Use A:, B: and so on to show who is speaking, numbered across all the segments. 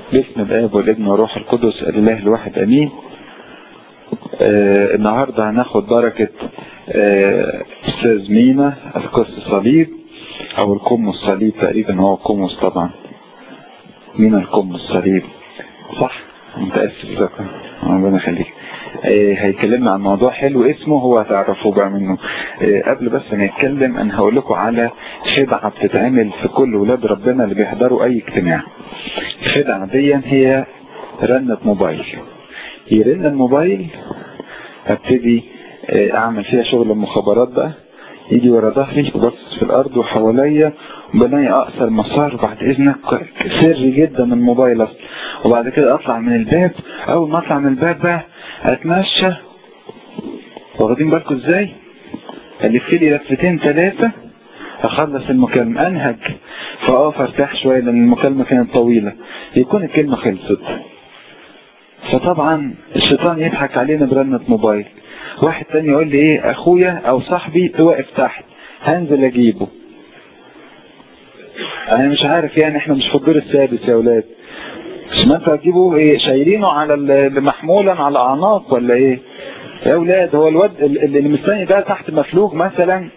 A: باسم الاب والابن والروح القدس الاله الواحد امين آه النهارده هناخد بركه آه استاذ مينا القس الصليب او القم الصليب تقريبا هو قمص طبعا مينا القم الصليب صح متاسف ربنا يخليك آه هيكلمنا عن موضوع حلو اسمه هو هتعرفوه بقى منه آه قبل بس ما نتكلم انا هقول لكم على خدعه بتتعمل في كل ولاد ربنا اللي بيحضروا اي اجتماع الخدعه دي هي رنة موبايل يرن الموبايل ابتدي آه اعمل فيها شغل المخابرات بقى يجي ورا ظهري وبص في الارض وحواليا وبلاقي اقصر مسار بعد اذنك سري جدا من الموبايل اصلا وبعد كده اطلع من الباب اول ما اطلع من الباب بقى اتمشى واخدين بالكم ازاي الف لي لفتين ثلاثه اخلص المكالمه انهج فاقف ارتاح شويه لان المكالمه كانت طويله يكون الكلمه خلصت فطبعا الشيطان يضحك علينا برنة موبايل واحد تاني يقول لي ايه اخويا او صاحبي واقف تحت هنزل اجيبه انا مش عارف يعني احنا مش في الدور السادس يا اولاد مش ما انتوا هتجيبوا ايه شايلينه على محمولا على اعناق ولا ايه يا اولاد هو الواد اللي مستني ده تحت مفلوج مثلا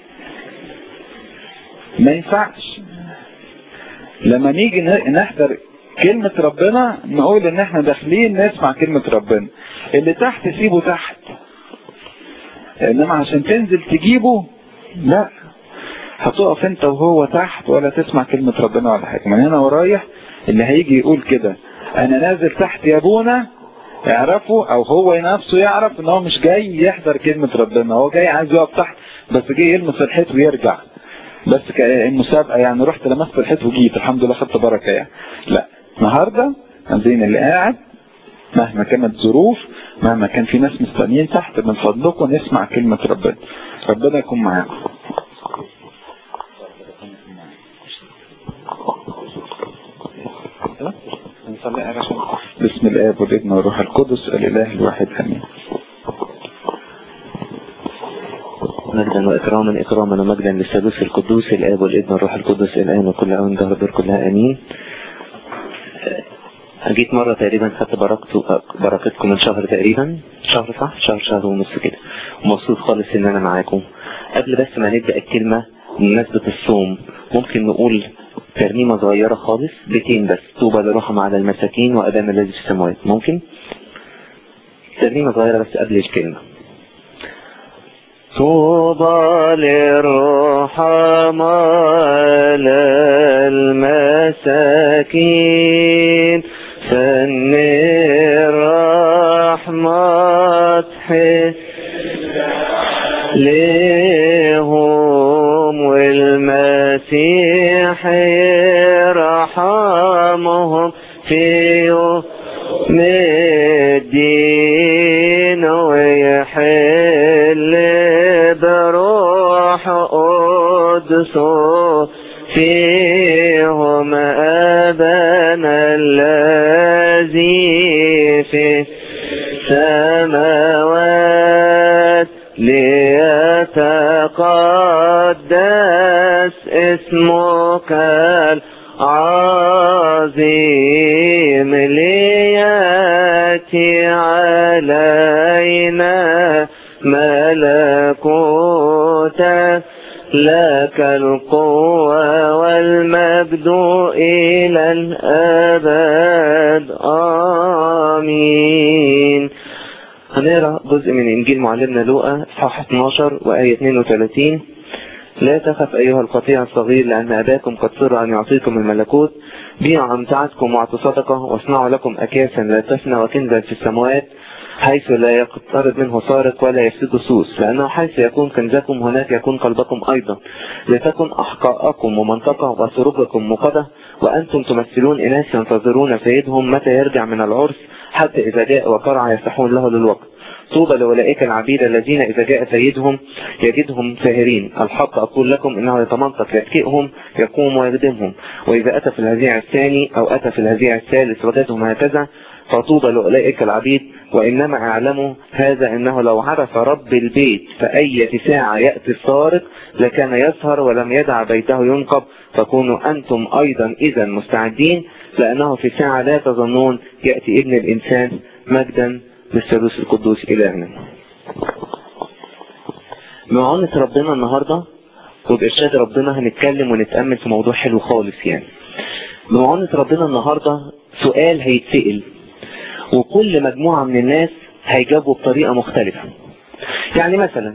A: ما ينفعش لما نيجي نحضر كلمة ربنا نقول ان احنا داخلين نسمع كلمة ربنا اللي تحت سيبه تحت انما عشان تنزل تجيبه لا هتقف انت وهو تحت ولا تسمع كلمة ربنا ولا حاجة من هنا ورايح اللي هيجي يقول كده انا نازل تحت يا ابونا اعرفوا او هو نفسه يعرف ان هو مش جاي يحضر كلمة ربنا هو جاي عايز يقف تحت بس جاي يلمس الحيط ويرجع بس المسابقة يعني رحت لمست الحيط وجيت الحمد لله خدت بركة يعني لا النهاردة عايزين اللي قاعد مهما كانت ظروف مهما كان في ناس مستنيين تحت من فضلكم نسمع كلمة ربنا ربنا يكون معاكم بسم الاب والابن والروح القدس الاله الواحد امين
B: مجدا واكراما اكراما ومجدا للثالوث القدوس الاب والابن والروح القدس الان وكل اوان دهر دور كلها امين جيت مرة تقريبا خدت بركتكم من شهر تقريبا شهر صح شهر شهر ونص كده ومبسوط خالص ان انا معاكم قبل بس ما نبدأ الكلمة بمناسبة الصوم ممكن نقول ترنيمة صغيرة خالص بيتين بس طوبى لرحم على المساكين وأدام الذي في السماوات ممكن ترنيمة صغيرة بس قبل الكلمة طوبى للرحم على المساكين فن الرحمة تحس لهم والمسيح يرحمهم في يوم الدين ويحل بروح قدسه فيهم أبانا الذي في السماوات ليتقدس اسمك العظيم لياتي علينا ملكوتك لك القوة والمجد إلى الأبد آمين هنقرأ جزء من إنجيل معلمنا لوقا صح 12 وآية 32 لا تخف أيها القطيع الصغير لأن أباكم قد سر أن يعطيكم الملكوت بيعوا أمتعتكم واعطوا صدقة واصنعوا لكم أكاسا لا تفنى وكنزا في السماوات حيث لا يقترب منه سارق ولا يفسد سوس لأنه حيث يكون كنزكم هناك يكون قلبكم أيضا لتكن أحقاءكم ومنطقة وسربكم مقدة وأنتم تمثلون إناس ينتظرون سيدهم متى يرجع من العرس حتى إذا جاء وقرع يفتحون له للوقت طوبى لأولئك العبيد الذين إذا جاء سيدهم يجدهم ساهرين الحق أقول لكم إنه يتمنطق يتكئهم يقوم ويخدمهم وإذا أتى في الهزيع الثاني أو أتى في الهزيع الثالث وجدهم هكذا فطوبى لأولئك العبيد وإنما أعلموا هذا أنه لو عرف رب البيت فأية ساعة يأتي السارق لكان يسهر ولم يدع بيته ينقب فكونوا أنتم أيضا إذا مستعدين لأنه في ساعة لا تظنون يأتي ابن الإنسان مجدا بالثالوث القدوس إلهنا بمعونة ربنا النهاردة وبإرشاد ربنا هنتكلم ونتأمل في موضوع حلو خالص يعني بمعونة ربنا النهاردة سؤال هيتسأل وكل مجموعة من الناس هيجاوبوا بطريقة مختلفة يعني مثلا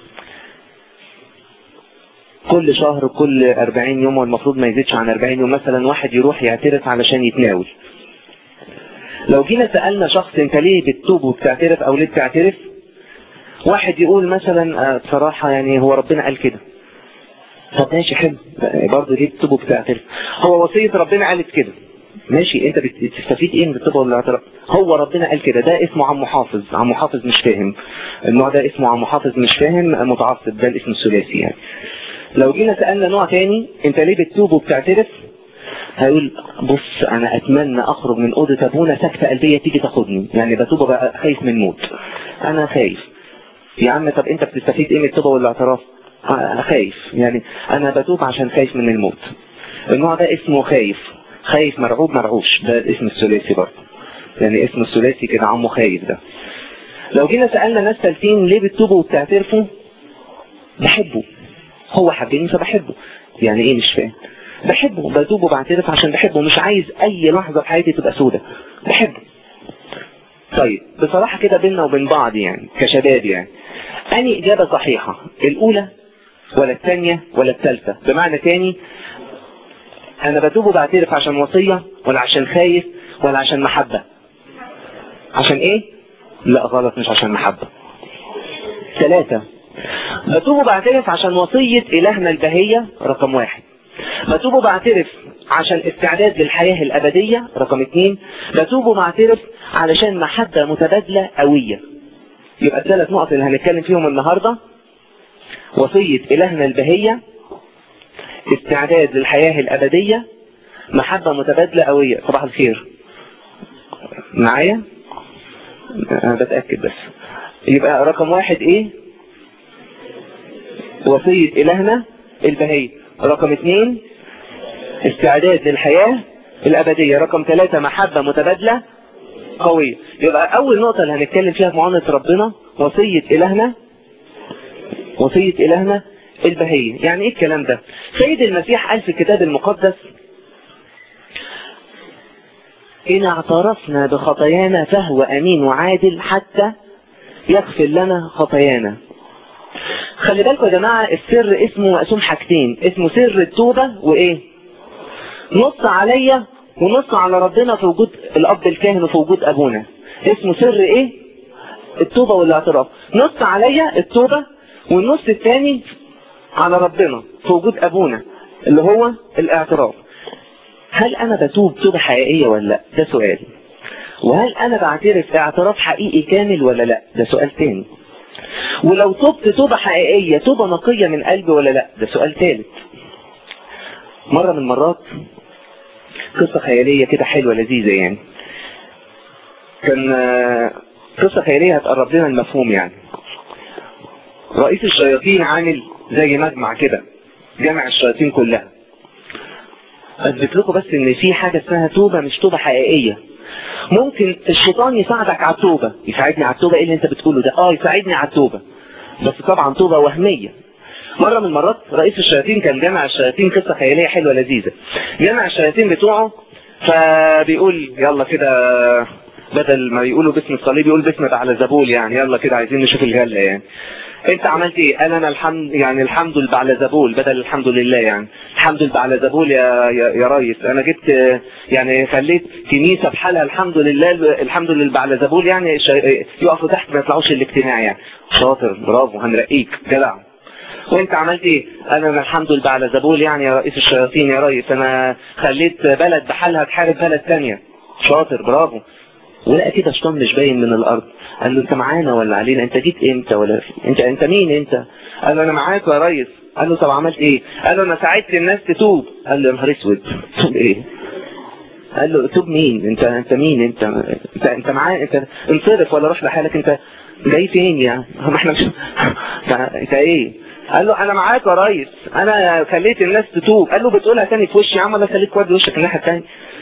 B: كل شهر كل 40 يوم والمفروض ما يزيدش عن 40 يوم مثلا واحد يروح يعترف علشان يتناول لو جينا سألنا شخص انت ليه بتتوب وبتعترف او ليه بتعترف واحد يقول مثلا بصراحة يعني هو ربنا قال كده طب ماشي حلو برضه ليه بتتوب وبتعترف هو وصية ربنا قالت كده ماشي انت بتستفيد ايه من التوبة والاعتراف هو ربنا قال كده ده اسمه عم محافظ عم محافظ مش فاهم النوع ده اسمه عم محافظ مش فاهم متعصب ده الاسم الثلاثي يعني لو جينا سألنا نوع تاني انت ليه بتتوب وبتعترف هيقول بص انا اتمنى اخرج من اوضه ابونا سكتة قلبية تيجي تاخدني يعني بتوب بقى خايف من موت انا خايف يا عم طب انت بتستفيد ايه من التوبة والاعتراف انا خايف يعني انا بتوب عشان خايف من الموت النوع ده اسمه خايف خايف مرعوب مرعوش ده الاسم الثلاثي برضه يعني اسم الثلاثي كده عمه خايف ده لو جينا سألنا ناس ثالثين ليه بتتوبوا وبتعترفوا بحبه هو حبني فبحبه يعني ايه مش فاهم بحبه بتوب وبعترف عشان بحبه مش عايز اي لحظة في حياتي تبقى سودة بحبه طيب بصراحة كده بيننا وبين بعض يعني كشباب يعني اني اجابة صحيحة الاولى ولا الثانية ولا الثالثة بمعنى تاني انا بتوب وبعترف عشان وصية ولا عشان خايف ولا عشان محبة عشان ايه لا غلط مش عشان محبة ثلاثة بتوب وبعترف عشان وصية إلهنا البهية رقم واحد بتوب وبعترف عشان استعداد للحياة الأبدية رقم اثنين بتوب وبعترف علشان محبة متبادلة قوية يبقى الثلاث نقط اللي هنتكلم فيهم النهاردة وصية إلهنا البهية استعداد للحياة الأبدية محبة متبادلة قوية صباح الخير معايا أنا بتأكد بس يبقى رقم واحد إيه وصية إلهنا البهية رقم اثنين استعداد للحياة الأبدية رقم ثلاثة محبة متبادلة قوية يبقى أول نقطة اللي هنتكلم فيها في معونة ربنا وصية إلهنا وصية إلهنا البهية يعني إيه الكلام ده سيد المسيح قال في الكتاب المقدس إن اعترفنا بخطايانا فهو أمين وعادل حتى يغفر لنا خطايانا خلي بالكم يا جماعة السر اسمه مقسوم حاجتين اسمه سر التوبة وايه نص عليا ونص على ربنا في وجود الاب الكاهن وفي وجود ابونا اسمه سر ايه التوبة والاعتراف نص عليا التوبة والنص الثاني على ربنا في وجود ابونا اللي هو الاعتراف هل انا بتوب توبة حقيقية ولا لا ده سؤال وهل انا بعترف اعتراف حقيقي كامل ولا لا ده سؤال تاني ولو تبت توبة حقيقية توبة نقية من قلبي ولا لا ده سؤال ثالث مرة من المرات قصة خيالية كده حلوة لذيذة يعني كان قصة خيالية هتقرب لنا المفهوم يعني رئيس الشياطين عامل زي مجمع كده جمع الشياطين كلها اثبت لكم بس ان في حاجة اسمها توبة مش توبة حقيقية ممكن الشيطان يساعدك على التوبة يساعدني على التوبة ايه اللي انت بتقوله ده اه يساعدني على التوبة بس طبعا توبة وهمية مرة من المرات رئيس الشياطين كان جمع الشياطين قصة خيالية حلوة لذيذة جمع الشياطين بتوعه فبيقول يلا كده بدل ما يقولوا باسم الصليب يقول باسم على زبول يعني يلا كده عايزين نشوف الجلة يعني انت عملت ايه قال انا الحمد يعني الحمد لله على زبول بدل الحمد لله يعني الحمد لله على زبول يا يا, يا ريس انا جبت يعني خليت كنيسه بحالها الحمد لله الحمد لله على زبول يعني يقفوا تحت ما يطلعوش الاجتماع يعني شاطر برافو هنرقيك جدع وانت عملت ايه انا انا الحمد لله على زبول يعني يا رئيس الشياطين يا ريس انا خليت بلد بحالها تحارب بلد ثانيه شاطر برافو ولقى كده شيطان مش باين من الارض قال له انت معانا ولا علينا انت جيت امتى ولا انت انت مين انت قال له انا معاك يا ريس قال له طب عملت ايه قال له انا ساعدت الناس تتوب قال له يا نهار اسود توب ايه قال له توب مين انت انت مين انت انت انت معايا انت انصرف ولا روح لحالك انت جاي فين يعني ما احنا مش انت ايه قال له انا معاك يا ريس انا خليت الناس تتوب قال له بتقولها تاني في وشي يا عم انا خليك ودي وشك الناحيه الثانيه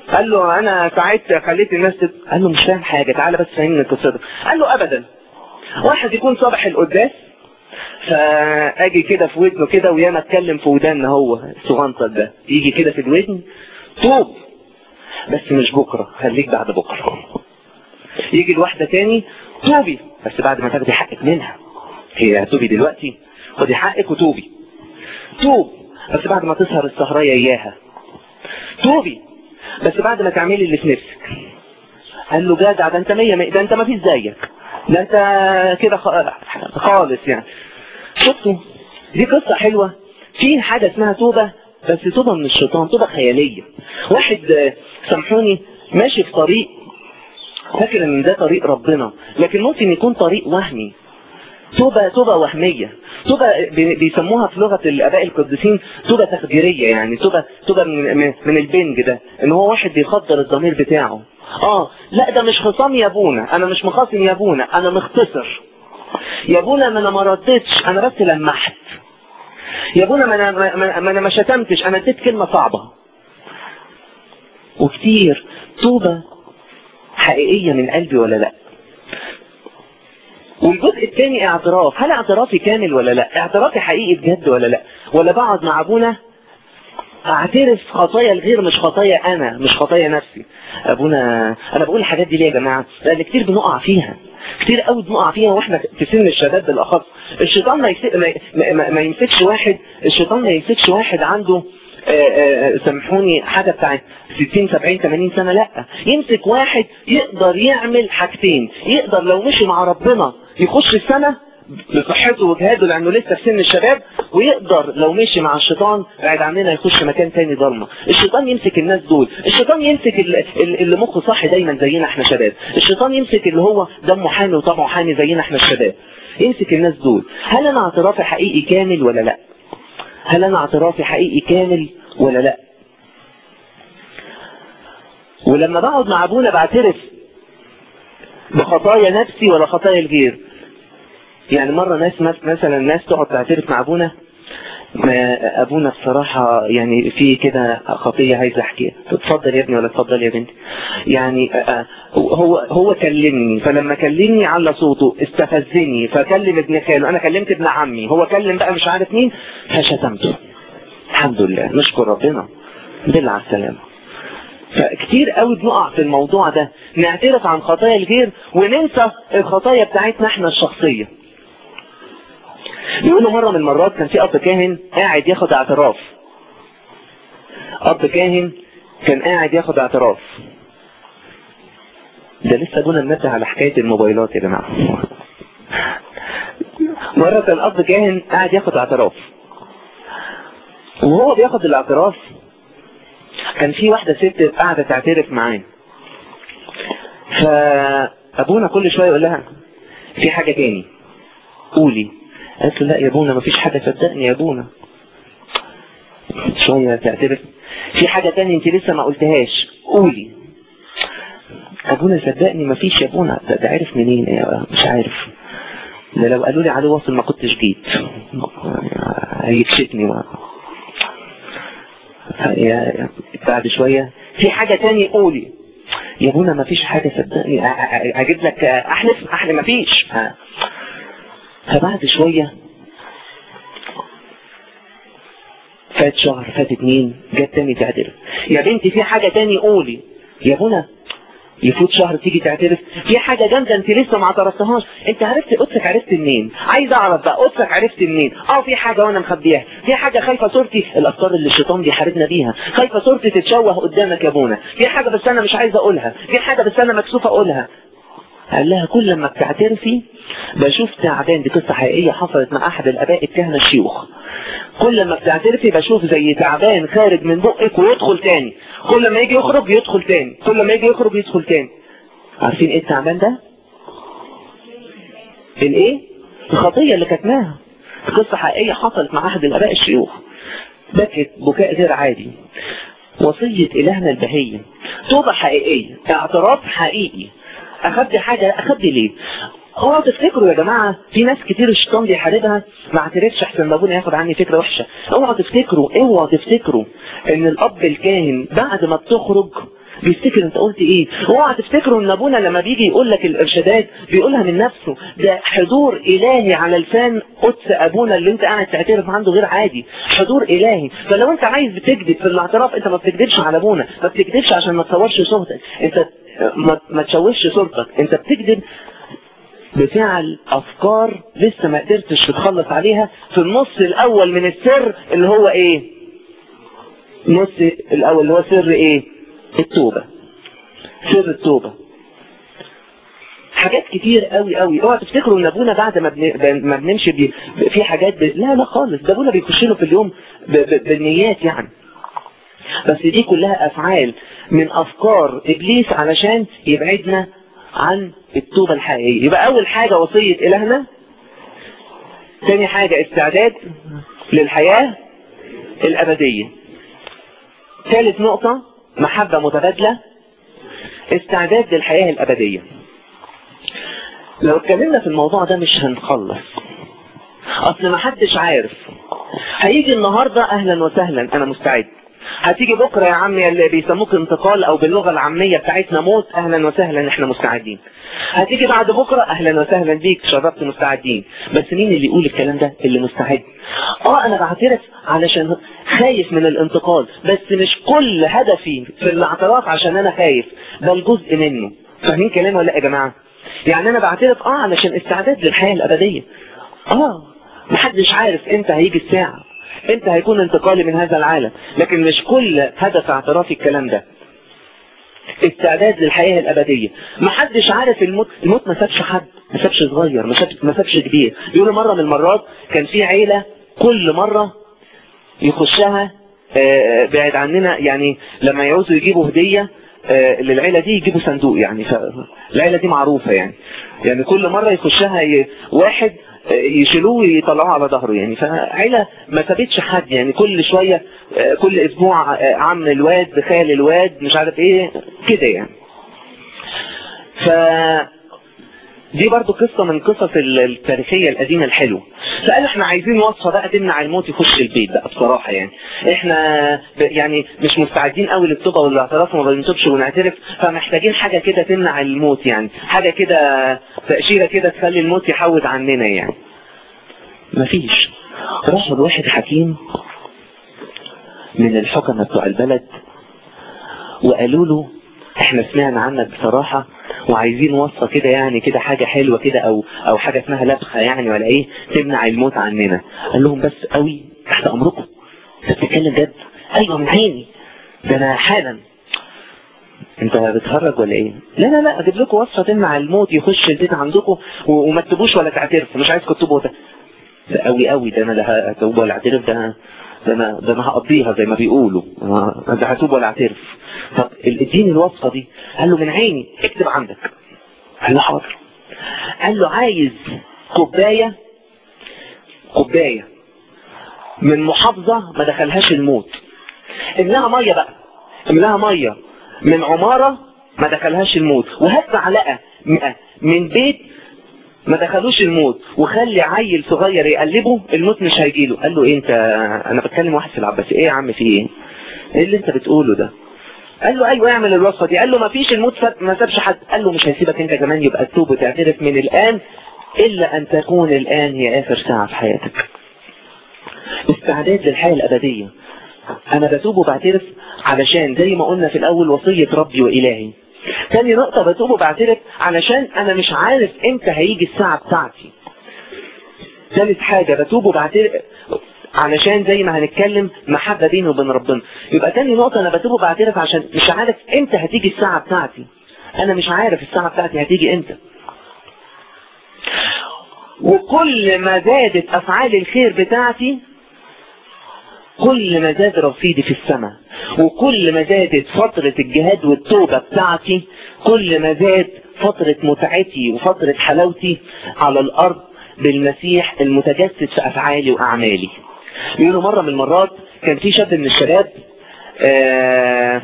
B: قال له انا ساعدت خليت الناس تت... قال له مش فاهم حاجة تعالى بس فهمني القصة قال له ابدا واحد يكون صبح القداس فاجي كده في ودنه كده وياما اتكلم في ودان هو الصغنطر ده يجي كده في الودن توب بس مش بكرة خليك بعد بكرة يجي الواحدة تاني توبي بس بعد ما تاخدي حقك منها هي توبي دلوقتي خدي حقك وتوبي توب بس بعد ما تسهر السهرية اياها توبي بس بعد ما تعملي اللي في نفسك قال له جدع ده انت مية مية ده انت ما فيش زيك ده انت كده خالص يعني شفتوا دي قصة حلوة في حاجة اسمها توبة بس توبة من الشيطان توبة خيالية واحد سامحوني ماشي في طريق فاكر ان ده طريق ربنا لكن ممكن يكون طريق وهمي توبة توبة وهمية توبة بيسموها في لغة الآباء القديسين توبة تخديرية يعني توبة توبة من, من البنج ده ان هو واحد بيخدر الضمير بتاعه اه لا ده مش خصام يا ابونا انا مش مخاصم يا ابونا انا مختصر يا ابونا ما انا ما ردتش انا بس لمحت يا ابونا ما انا ما انا ما شتمتش انا اديت كلمة صعبة وكتير توبة حقيقية من قلبي ولا لا والجزء الثاني اعتراف هل اعترافي كامل ولا لا اعترافي حقيقي بجد ولا لا ولا بقعد مع ابونا اعترف خطايا الغير مش خطايا انا مش خطايا نفسي ابونا انا بقول الحاجات دي ليه يا جماعه لان كتير بنقع فيها كتير قوي بنقع فيها واحنا في سن الشباب بالاخص الشيطان ما, يسك... ما... ما... ما يمسكش واحد الشيطان ما يمسكش واحد عنده آآ آآ سامحوني حاجة بتاعت 60 70 80 سنة لا يمسك واحد يقدر يعمل حاجتين يقدر لو مشي مع ربنا يخش السنة بصحته وجهاده لانه لسه في سن الشباب ويقدر لو مشي مع الشيطان بعد عننا يخش مكان تاني ضلمه الشيطان يمسك الناس دول الشيطان يمسك اللي مخه صح دايما زينا احنا شباب الشيطان يمسك اللي هو دمه حامي وطبعه حامي زينا احنا الشباب يمسك الناس دول هل انا اعترافي حقيقي كامل ولا لا هل انا اعترافي حقيقي كامل ولا لا ولما بقعد مع ابونا بعترف بخطايا نفسي ولا خطايا الغير يعني مرة ناس مثلا ناس تقعد تعترف مع ابونا ما ابونا بصراحة يعني في كده خطية عايز احكيها اتفضل يا ابني ولا اتفضل يا بنتي يعني هو هو كلمني فلما كلمني على صوته استفزني فكلم ابن خاله انا كلمت ابن عمي هو كلم بقى مش عارف مين فشتمته الحمد لله نشكر ربنا بالله على السلامة فكتير قوي بنقع في الموضوع ده نعترف عن خطايا الغير وننسى الخطايا بتاعتنا احنا الشخصية بيقولوا مرة من المرات كان في أب كاهن قاعد ياخد اعتراف أب كاهن كان قاعد ياخد اعتراف ده لسه ابونا منبه على حكاية الموبايلات يا جماعة مرة كان أب كاهن قاعد ياخد اعتراف وهو بياخد الاعتراف كان في واحدة ست قاعدة تعترف معاه فأبونا كل شوية يقول لها في حاجة تاني قولي قالت له لا يا ابونا مفيش حاجة صدقني يا ابونا شوية تعترف في حاجة تانية انت لسه ما قلتهاش قولي ابونا صدقني مفيش يا ابونا ده, ده عارف منين يا مش عارف ده لو قالوا لي عليه واصل ما كنتش جيت هيكشفني ما يا بعد شوية في حاجة تانية قولي يا ابونا مفيش حاجة صدقني اجيب لك احلف احلف مفيش فبعد شوية فات شهر فات اتنين جت تاني تعترف يا بنتي في حاجة تاني قولي يا بنا يفوت شهر تيجي تعترف في حاجة جامدة انت لسه ما اعترفتهاش انت عرفت قدسك عرفت منين عايز اعرف بقى قدسك عرفت منين اه في حاجة وانا مخبيها في حاجة خايفة صورتي الافكار اللي الشيطان بيحاربنا بيها خايفة صورتي تتشوه قدامك يا ابونا في حاجة بس انا مش عايز اقولها في حاجة بس انا مكسوف اقولها قال لها كل ما بتعترفي بشوف تعبان دي قصة حقيقية حصلت مع أحد الآباء الكهنة الشيوخ كل ما بتعترفي بشوف زي تعبان خارج من بقك ويدخل تاني كل ما يجي يخرج يدخل تاني كل ما يجي يخرج يدخل تاني عارفين ايه التعبان ده؟ الايه؟ الخطية اللي كتناها قصة حقيقية حصلت مع أحد الآباء الشيوخ بكت بكاء غير عادي وصية إلهنا البهية توبة حقيقية اعتراف حقيقي أخدي حاجة أخدي ليه اوعوا تفتكروا يا جماعة في ناس كتير الشيطان بيحاربها ما اعترفش احسن ما ابونا ياخد عني فكرة وحشة اوعوا تفتكروا اوعوا تفتكروا ان الاب الكاهن بعد ما بتخرج بيفتكر انت قلت ايه اوعى تفتكروا ان ابونا لما بيجي يقول لك الارشادات بيقولها من نفسه ده حضور الهي على لسان قدس ابونا اللي انت قاعد تعترف عنده غير عادي حضور الهي فلو انت عايز تكذب في الاعتراف انت ما بتكذبش على ابونا ما بتكذبش عشان ما تصورش صورتك انت ما, ما تشوشش صورتك انت بتكذب بفعل افكار لسه ما قدرتش تتخلص عليها في النص الاول من السر اللي هو ايه النص الاول اللي هو سر ايه التوبة سر التوبة حاجات كتير قوي قوي اوعى تفتكروا ان ابونا بعد ما بن... ما بنمشي بي... في حاجات ب... لا لا خالص ده ابونا بيخش له في اليوم ب... ب... بالنيات يعني بس دي كلها افعال من افكار ابليس علشان يبعدنا عن التوبة الحقيقية يبقى اول حاجة وصية الهنا تاني حاجة استعداد للحياة الابدية ثالث نقطة محبة متبادلة استعداد للحياة الابدية لو اتكلمنا في الموضوع ده مش هنخلص اصل ما حدش عارف هيجي النهاردة اهلا وسهلا انا مستعد هتيجي بكرة يا عمي اللي بيسموك انتقال او باللغة العامية بتاعتنا موت اهلا وسهلا احنا مستعدين هتيجي بعد بكرة اهلا وسهلا بيك شرفت مستعدين بس مين اللي يقول الكلام ده اللي مستعد اه انا بعترف علشان خايف من الانتقال بس مش كل هدفي في الاعتراف عشان انا خايف بل جزء منه فاهمين كلامي ولا لا يا جماعة يعني انا بعترف اه علشان استعداد للحياة الابدية اه محدش عارف امتى هيجي الساعة امتى هيكون انتقالي من هذا العالم لكن مش كل هدف اعترافي الكلام ده استعداد للحياة الابدية محدش عارف الموت الموت ما سابش حد ما سابش صغير ما سابش ما سابش كبير بيقولوا مرة من المرات كان في عيلة كل مرة يخشها بعد عننا يعني لما يعوزوا يجيبوا هدية للعيلة دي يجيبوا صندوق يعني فالعيلة دي معروفة يعني يعني كل مرة يخشها ي... واحد يشيلوه ويطلعوه على ظهره يعني فعيلة ما سابتش حد يعني كل شوية كل اسبوع عم الواد خال الواد مش عارف ايه كده يعني ف دي برضو قصة من قصص التاريخية القديمة الحلوة فقال احنا عايزين وصفة بقى تمنع الموت يخش البيت بقى بصراحة يعني احنا يعني مش مستعدين قوي للتوبة والاعتراف وما بنتوبش ونعترف فمحتاجين حاجة كده تمنع الموت يعني حاجة كده تأشيرة كده تخلي الموت يحوز عننا يعني مفيش راحوا لواحد حكيم من الحكمة بتوع البلد وقالوا له احنا سمعنا عنك بصراحة وعايزين وصفة كده يعني كده حاجة حلوة كده او او حاجة اسمها لبخة يعني ولا ايه تمنع الموت عننا قال لهم بس قوي تحت امركم انت بتتكلم جد ايوه من عيني ده انا حالا انت بتهرج ولا ايه لا لا لا اجيب لكم وصفة تمنع الموت يخش البيت عندكم وما تتوبوش ولا تعترفوا مش عايزكم تتوبوا ده ده قوي قوي ده انا لا هتوب ولا اعترف ده ده انا ده انا هقضيها زي ما بيقولوا ده هتوب ولا اعترف طب اديني الوصفه دي قال له من عيني اكتب عندك قال له حاضر قال له عايز كوبايه كوبايه من محافظه ما دخلهاش الموت املاها ميه بقى املاها ميه من عماره ما دخلهاش الموت وهات معلقه من بيت ما دخلوش الموت وخلي عيل صغير يقلبه الموت مش هيجيله قال له ايه انت انا بتكلم واحد في العباسي ايه يا عم في ايه ايه اللي انت بتقوله ده قال له ايوه اعمل الوصفه دي قال له ما فيش الموت ما سابش حد قال له مش هيسيبك انت كمان يبقى تتوب وتعترف من الان الا ان تكون الان هي اخر ساعه في حياتك استعداد للحياه الابديه انا بتوب وبعترف علشان زي ما قلنا في الاول وصيه ربي والهي تاني نقطة بتوب وبعترف علشان انا مش عارف امتى هيجي الساعة بتاعتي ثالث حاجة بتوب وبعترف علشان زي ما هنتكلم محبة بيني وبين ربنا يبقى تاني نقطة انا بتوب وبعترف عشان مش عارف امتى هتيجي الساعة بتاعتي انا مش عارف الساعة بتاعتي هتيجي امتى وكل ما زادت افعال الخير بتاعتي كل ما زاد رصيدي في السماء وكل ما زادت فترة الجهاد والتوبة بتاعتي كل ما زاد فترة متعتي وفترة حلاوتي على الأرض بالمسيح المتجسد في أفعالي وأعمالي يقولوا مرة من المرات كان في شاب من الشباب آه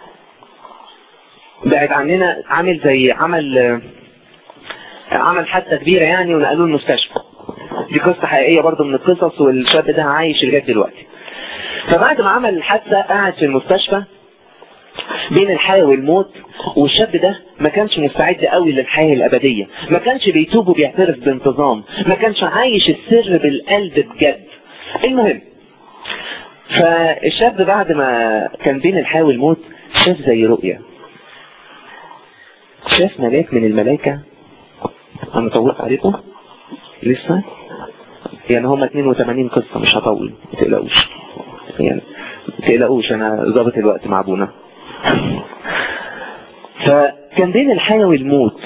B: بعد عننا عامل زي عمل آه عمل حادثة كبيرة يعني ونقلوه المستشفى دي قصة حقيقية برضو من القصص والشاب ده عايش لغاية دلوقتي فبعد ما عمل الحادثة قاعد في المستشفى بين الحياة والموت والشاب ده ما كانش مستعد قوي للحياة الأبدية ما كانش بيتوب وبيعترف بانتظام ما كانش عايش السر بالقلب بجد المهم فالشاب بعد ما كان بين الحياة والموت شاف زي رؤية شاف ملاك من الملائكة أنا طولت عليكم لسه يعني هم 82 قصة مش هطول ما تقلقوش يعني ما تقلقوش أنا ظابط الوقت مع أبونا فكان بين الحياة والموت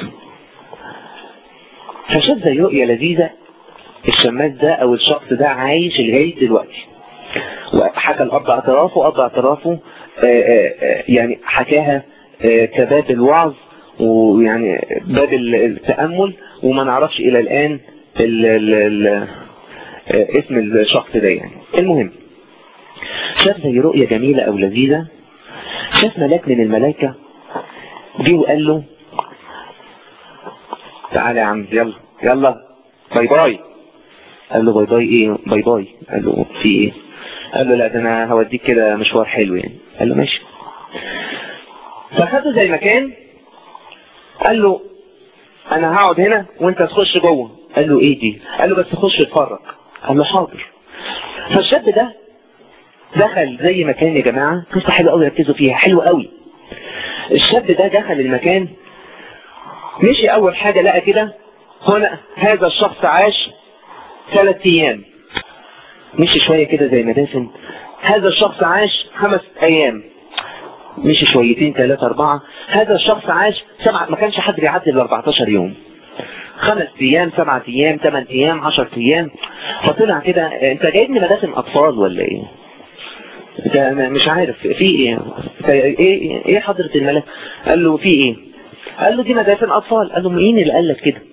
B: فشاف زي رؤية لذيذة الشماس ده أو الشخص ده عايش لغاية دلوقتي وحكى الأب اعترافه أب اعترافه آآ آآ يعني حكاها كباب الوعظ ويعني باب التأمل وما نعرفش إلى الآن ال ال ال اسم الشخص ده يعني المهم شاف زي رؤية جميلة أو لذيذة شاف ملاك من الملائكة جه وقال له تعالى يا عم يلا يلا باي باي قال له باي باي ايه باي باي قال له في ايه قال له لا ده انا هوديك كده مشوار حلو يعني قال له ماشي فخده زي ما كان قال له انا هقعد هنا وانت تخش جوه قال له ايه دي قال له بس خش اتفرج قال له حاضر فالشاب ده دخل زي ما كان يا جماعه قصه حلوه قوي ركزوا فيها حلوه قوي الشاب ده دخل المكان مشي اول حاجه لقى كده هنا هذا الشخص عاش ثلاث ايام مشي شويه كده زي ما دافن هذا الشخص عاش خمس ايام مشي شويتين ثلاثة أربعة هذا الشخص عاش سبعة ما كانش حد بيعدي ال 14 يوم خمس أيام سبعة أيام ثمان أيام 10 أيام فطلع كده أنت جايبني مدافن أطفال ولا إيه؟ انت انا مش عارف في ايه ايه ايه حضرة الملك قال له في ايه قال له دي مدافن اطفال قال له مين اللي قال لك كده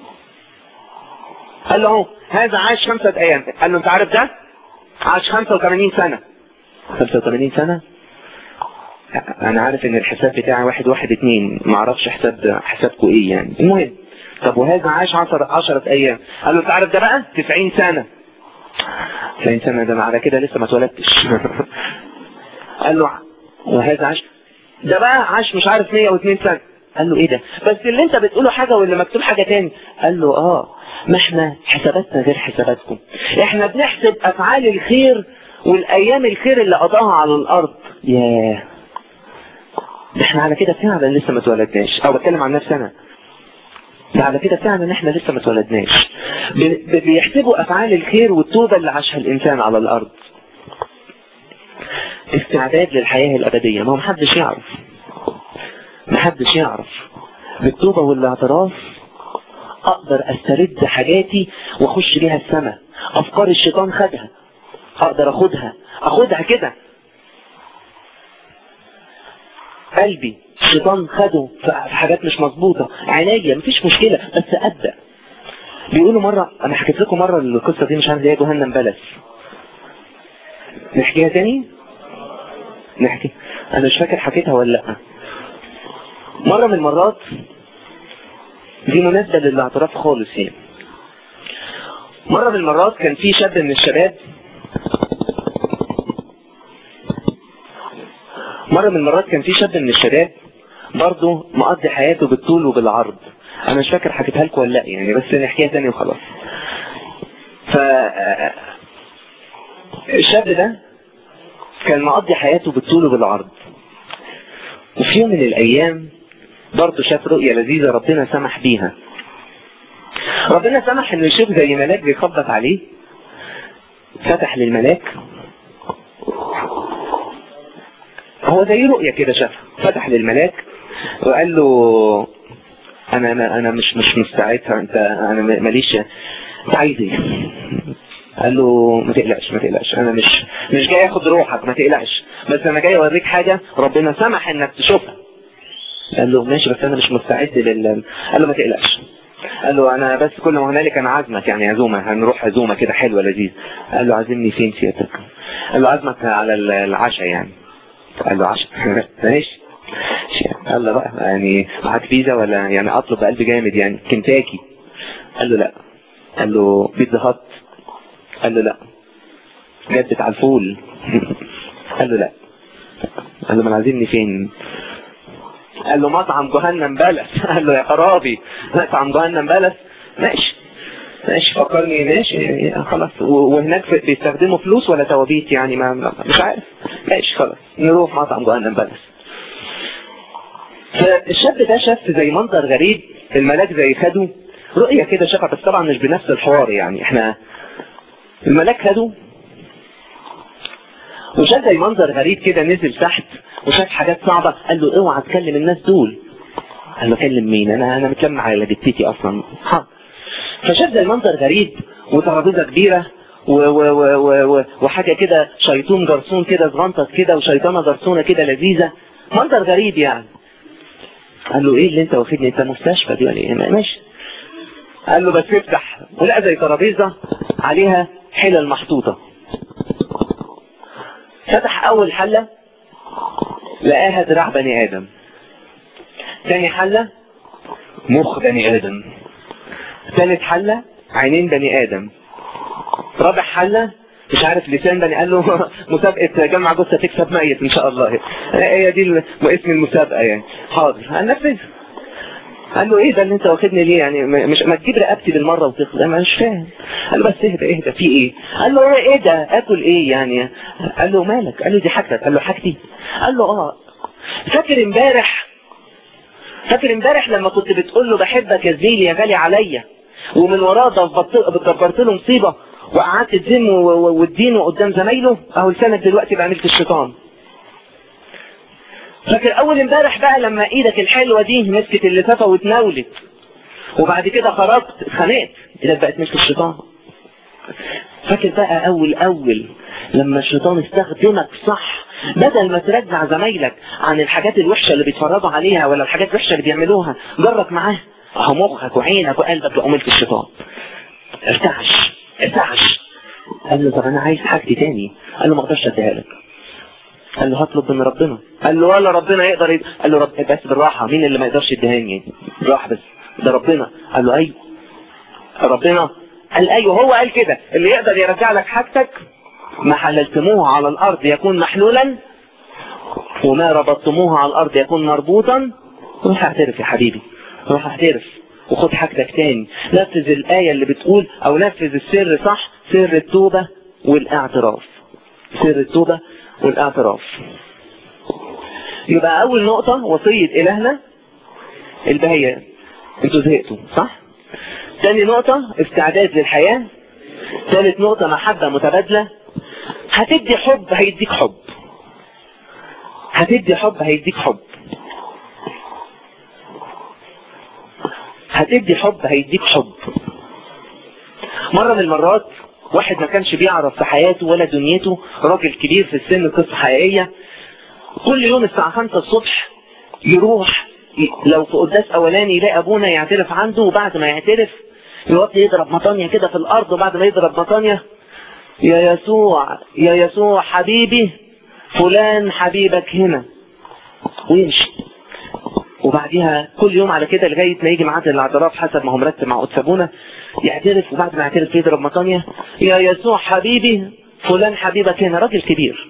B: قال له اهو هذا عاش خمسة ايام قال له انت عارف ده عاش 85 سنة 85 سنة انا عارف ان الحساب بتاعي واحد واحد اتنين ما اعرفش حساب حسابكم ايه يعني المهم طب وهذا عاش 10 10 ايام قال له انت عارف ده بقى 90 سنة 90 سنة ده على كده لسه ما اتولدتش قال له وهذا عاش ده بقى عاش مش عارف 102 سنة قال له ايه ده بس اللي انت بتقوله حاجة واللي مكتوب حاجة تاني قال له اه ما احنا حساباتنا غير حساباتكم احنا بنحسب افعال الخير والايام الخير اللي قضاها على الارض ياه ده احنا على كده فعلا لسه ما اتولدناش او بتكلم عن نفسي انا ده على كده فعلا احنا لسه ما اتولدناش بيحسبوا افعال الخير والتوبة اللي عاشها الانسان على الارض استعداد للحياة الابدية ما هو محدش يعرف محدش يعرف بالتوبة والاعتراف اقدر استرد حاجاتي واخش بيها السماء افكار الشيطان خدها اقدر اخدها اخدها كده قلبي الشيطان خده في حاجات مش مظبوطة عينيا مفيش مشكلة بس ابدأ بيقولوا مرة انا حكيت لكم مرة القصة دي مش عارف زي جهنم بلس نحكيها تاني نحكي انا مش فاكر حكيتها ولا لا مرة من المرات دي مناسبة للاعتراف خالص يعني مرة من المرات كان في شاب من الشباب مرة من المرات كان في شاب من الشباب برضه مقضي حياته بالطول وبالعرض انا مش فاكر حكيتها لكم ولا لا يعني بس نحكيها تاني وخلاص ف الشاب ده كان مقضي حياته بالطول وبالعرض وفي يوم من الايام برضه شاف رؤية لذيذة ربنا سمح بيها ربنا سمح انه يشوف زي ملاك بيخبط عليه فتح للملاك هو زي رؤية كده شافها فتح للملاك وقال له انا انا انا مش مش مستعدها انت انا ماليش انت عايز ايه قال له ما تقلقش ما تقلقش انا مش مش جاي اخد روحك ما تقلقش بس انا جاي اوريك حاجة ربنا سمح انك تشوفها قال له ماشي بس انا مش مستعد لل قال له ما تقلقش قال له انا بس كل ما هنالك انا عازمك يعني عزومه هنروح عزومه كده حلوه لذيذ قال له عازمني فين سيادتك قال له عازمك على العشاء يعني قال له عشاء ماشي قال له بقى يعني معاك فيزا ولا يعني اطلب بقلب جامد يعني كنتاكي قال له لا قال له بيتزا هات قال له لا جدت على الفول قال له لا قال له ما عازمني فين قال له مطعم جهنم بلس قال له يا خرابي مطعم جهنم بلس ماشي ماشي فكرني ماشي خلاص وهناك بيستخدموا فلوس ولا توابيت يعني ما مش عارف ماشي خلاص نروح مطعم جهنم بلس فالشاب ده شاف زي منظر غريب الملاك زي خده رؤية كده شافها بس طبعا مش بنفس الحوار يعني احنا الملاك خده وشاف زي منظر غريب كده نزل تحت وشاف حاجات صعبة قال له اوعى تكلم الناس دول قال له كلم مين انا انا متلمع على جدتي اصلا ها فشاف زي منظر غريب وترابيزه كبيره و و و و و وحاجه كده شيطان جرسون كده صغنطط كده وشيطانه جرسونه كده لذيذه منظر غريب يعني قال له ايه اللي انت واخدني انت مستشفى دي ولا ايه ماشي قال له بس افتح ولقى زي ترابيزه عليها حلل محطوطه فتح اول حله لقاها ذراع بني ادم ثاني حله مخ بني ادم ثالث حله عينين بني ادم رابع حله مش عارف لسان بني قال له مسابقة جمع جثة تكسب ميت ان شاء الله هي دي اسم المسابقة يعني حاضر هنفذ قال له ايه ده اللي انت واخدني ليه يعني مش ما تجيب رقبتي بالمرة وتخلص انا مش فاهم قال له بس اهدى اهدى في ايه قال له ايه ده اكل ايه يعني قال له مالك قال له دي حاجتك قال له حاجتي قال له اه فاكر امبارح فاكر امبارح لما كنت بتقول له بحبك يا زميلي يا غالي عليا ومن وراه دبرت له مصيبة وقعدت تذم وتدينه قدام زمايله اهو لسانك دلوقتي بعملت الشيطان فاكر اول امبارح بقى لما ايدك الحلوة دي مسكت اللفافة واتناولت وبعد كده خرجت اتخانقت ايدك بقت مسك الشيطان فاكر بقى اول اول لما الشيطان استخدمك صح بدل ما ترجع زمايلك عن الحاجات الوحشة اللي بيتفرجوا عليها ولا الحاجات الوحشة اللي بيعملوها جرك معاه اهو مخك وعينك وقلبك لقوا ملك الشيطان ارتعش ارتعش قال له طب انا عايز حاجتي تاني قال له ما اقدرش اديها لك قال له هطلب من ربنا قال له ولا ربنا يقدر يد... قال له رب... بس بالراحه مين اللي ما يقدرش يديهاني بالراحه بس ده ربنا قال له ايوه ربنا قال ايوه هو قال كده اللي يقدر يرجع لك حاجتك ما حللتموه على الارض يكون محلولا وما ربطتموه على الارض يكون مربوطا روح اعترف يا حبيبي روح اعترف وخد حاجتك تاني نفذ الآية اللي بتقول او نفذ السر صح سر التوبة والاعتراف سر التوبة والاعتراف يبقى اول نقطة وصية الهنا البهية انتوا زهقتوا صح تاني نقطة استعداد للحياة ثالث نقطة محبة متبادلة هتدي حب هيديك حب هتدي حب هيديك حب هتدي حب هيديك حب مرة من المرات واحد ما كانش بيعرف في حياته ولا دنيته راجل كبير في السن قصة حقيقية كل يوم الساعة 5 الصبح يروح لو في قداس اولاني يلاقي ابونا يعترف عنده وبعد ما يعترف يوطي يضرب مطانية كده في الارض وبعد ما يضرب مطانية يا يسوع يا يسوع حبيبي فلان حبيبك هنا ويمشي وبعديها كل يوم على كده لغاية ما يجي معاد الاعتراف حسب ما هو مرتب مع قدسابونا يعترف وبعد ما يعترف يضرب مطانية يا يسوع حبيبي فلان حبيبك هنا راجل كبير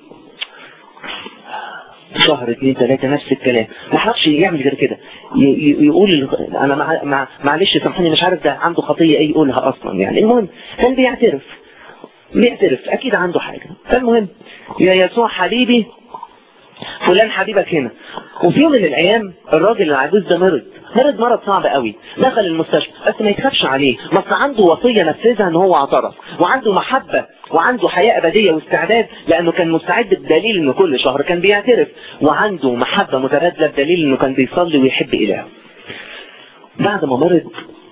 B: شهر اثنين ثلاثة نفس الكلام ما حرفش يعمل غير كده يقول انا مع مع معلش سامحوني مش عارف ده عنده خطية ايه يقولها اصلا يعني المهم كان بيعترف بيعترف اكيد عنده حاجة فالمهم يا يسوع حبيبي فلان حبيبك هنا وفي يوم من الايام الراجل العجوز ده مرض مرض مرض صعب قوي دخل المستشفى بس ما يتخافش عليه بس عنده وصية نفذها ان هو اعترف وعنده محبة وعنده حياة ابدية واستعداد لانه كان مستعد بدليل انه كل شهر كان بيعترف وعنده محبة متبادلة بدليل انه كان بيصلي ويحب الهه بعد ما مرض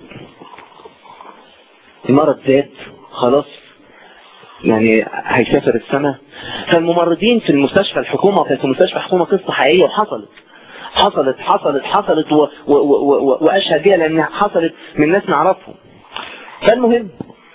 B: المرض زاد خلاص يعني هيسافر السنة فالممرضين في المستشفى الحكومة وكانت في مستشفى حكومة قصة حقيقية وحصلت حصلت حصلت حصلت و و و واشهد بيها لان حصلت من ناس نعرفهم فالمهم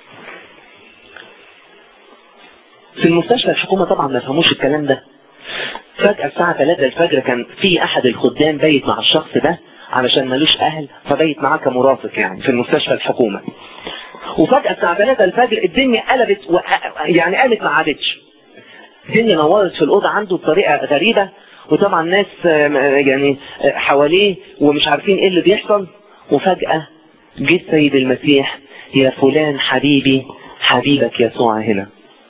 B: في المستشفى الحكومة طبعا ما فهموش الكلام ده فجأة الساعة 3 الفجر كان في احد الخدام بايت مع الشخص ده علشان ملوش اهل فبايت معاه كمرافق يعني في المستشفى الحكومة وفجأة الساعة 3 الفجر الدنيا قلبت و... يعني قالت ما عادتش الدنيا نورت في الأوضة عنده بطريقة غريبة وطبعا ناس يعني حواليه ومش عارفين ايه اللي بيحصل وفجأة جه السيد المسيح يا فلان حبيبي حبيبك يسوع هنا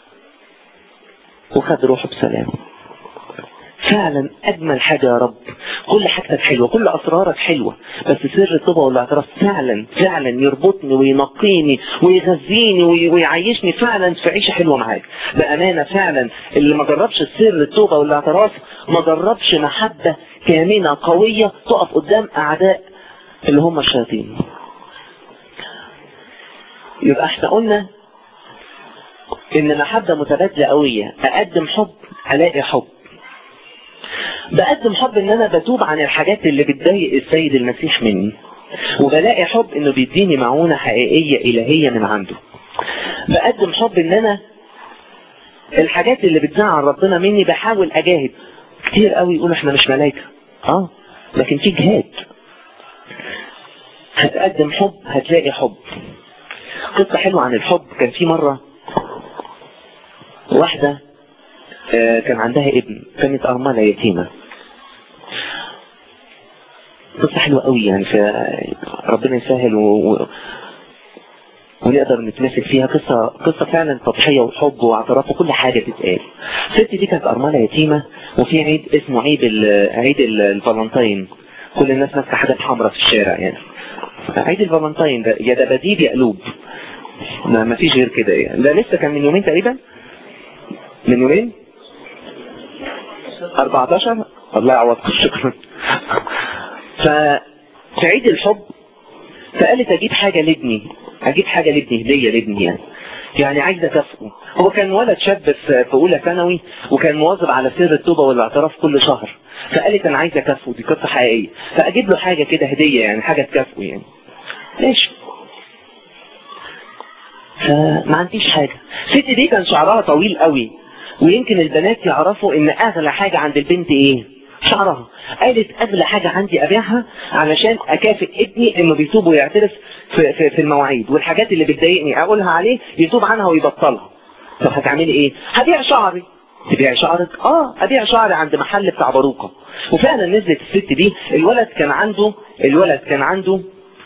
B: وخد روحه بسلام فعلا اجمل حاجة يا رب كل حاجتك حلوة كل اسرارك حلوة بس سر التوبة والاعتراف فعلا فعلا يربطني وينقيني ويغذيني ويعيشني فعلا في عيشة حلوة معاك بأمانة فعلا اللي ما جربش سر التوبة والاعتراف ما جربش محبة كامنة قوية تقف قدام اعداء اللي هم الشياطين يبقى احنا قلنا ان محبة متبادلة قوية اقدم حب الاقي حب بقدم حب ان انا بتوب عن الحاجات اللي بتضايق السيد المسيح مني وبلاقي حب انه بيديني معونة حقيقية الهية من عنده بقدم حب ان انا الحاجات اللي بتزعل ربنا مني بحاول اجاهد كتير قوي يقولوا احنا مش ملايكة اه لكن في جهاد هتقدم حب هتلاقي حب قصة حلوة عن الحب كان في مرة واحدة كان عندها ابن كانت أرملة يتيمة قصة حلوة قوي يعني ربنا يسهل و... و... ونقدر نتمسك فيها قصة قصة فعلا تضحية وحب واعتراف وكل حاجة تتقال الست دي كانت أرملة يتيمة وفي عيد اسمه عيد ال... عيد الفالنتين كل الناس ماسكة حاجات حمراء في الشارع يعني عيد الفالنتين ده يا دباديب يا قلوب ما, ما فيش غير كده يعني ده لسه كان من يومين تقريبا من يومين 14 الله يعوضكم شكرا ففي عيد الحب فقالت اجيب حاجة لابني اجيب حاجة لابني هدية لابني يعني يعني عايز اكافئه هو كان ولد شاب في اولى ثانوي وكان مواظب على سر التوبة والاعتراف كل شهر فقالت انا عايز اكافئه دي قصة حقيقية فاجيب له حاجة كده هدية يعني حاجة تكافئه يعني ليش فما عنديش حاجة الست دي كان شعرها طويل قوي ويمكن البنات يعرفوا ان اغلى حاجة عند البنت ايه شعرها قالت اغلى حاجة عندي ابيعها علشان اكافئ ابني انه بيتوب ويعترف في, في, في المواعيد والحاجات اللي بتضايقني اقولها عليه يتوب عنها ويبطلها طب هتعملي ايه هبيع شعري تبيع شعرك اه ابيع شعري عند محل بتاع باروكه وفعلا نزلت الست دي الولد كان عنده الولد كان عنده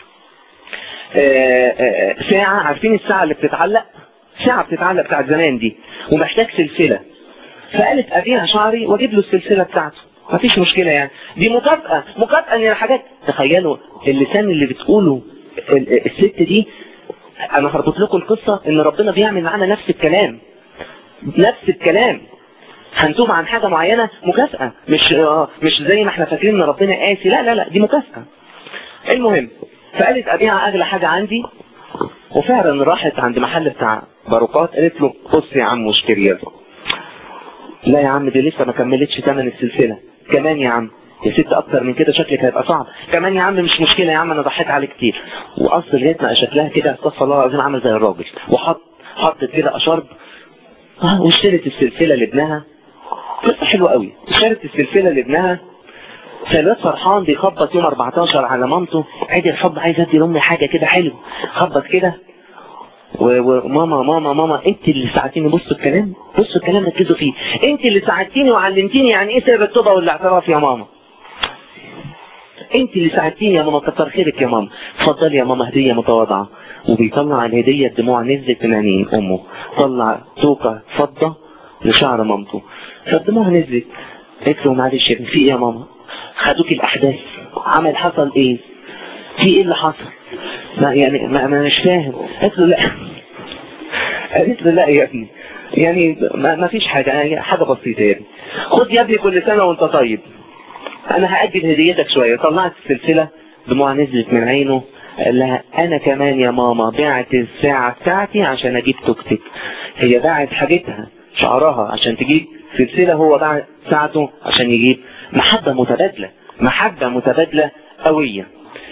B: آآ آآ ساعة عارفين الساعة اللي بتتعلق ساعة بتتعلق بتاعت زمان دي ومحتاج سلسلة فقالت ابيع شعري واجيب له السلسلة بتاعته مفيش مشكلة يعني دي مكافأة مكافأة ان الحاجات تخيلوا اللسان اللي بتقوله الست دي انا هربط لكم القصة ان ربنا بيعمل معانا نفس الكلام نفس الكلام هنتوب عن حاجة معينة مكافأة مش آه مش زي ما احنا فاكرين ان ربنا قاسي لا لا لا دي مكافأة المهم فقالت ابيع اغلى حاجة عندي وفعلا راحت عند محل بتاع باروكات قالت له بص يا عم واشتري لا يا عم دي لسه ما كملتش ثمن السلسلة كمان يا عم يا ست اكتر من كده شكلك هيبقى صعب كمان يا عم مش مشكلة يا عم انا ضحيت عليه كتير واصل لغايه ما شكلها كده استغفر الله العظيم عامل زي الراجل وحط حطت كده اشرب اه واشترت السلسلة لابنها قصة حلوة قوي اشترت السلسلة لابنها فالواد فرحان بيخبط يوم 14 على مامته عيد الحب عايز ادي لامي حاجة كده حلو خبط كده وماما ماما ماما انت اللي ساعدتيني بصوا الكلام بصوا الكلام ركزوا فيه انت اللي ساعدتيني وعلمتيني يعني ايه سر التوبه والاعتراف يا ماما انت اللي ساعدتيني يا ماما كتر خيرك يا ماما اتفضلي يا ماما هديه متواضعه وبيطلع الهديه الدموع نزلت من عينين امه طلع توكه فضه لشعر مامته فالدموع نزلت قلت له معلش يا في ايه يا ماما خدوك الاحداث عمل حصل ايه في ايه اللي حصل ما يعني ما انا مش فاهم قلت له لا قالت له لا يا ابني يعني ما, ما فيش حاجة يعني حاجة بسيطة يا ابني خد يا ابني كل سنة وانت طيب انا هأجل هديتك شوية طلعت السلسلة دموع نزلت من عينه قال لها انا كمان يا ماما بعت الساعة بتاعتي عشان اجيب توكتك هي باعت حاجتها شعرها عشان تجيب سلسلة هو باع ساعته عشان يجيب محبة متبادلة محبة متبادلة قوية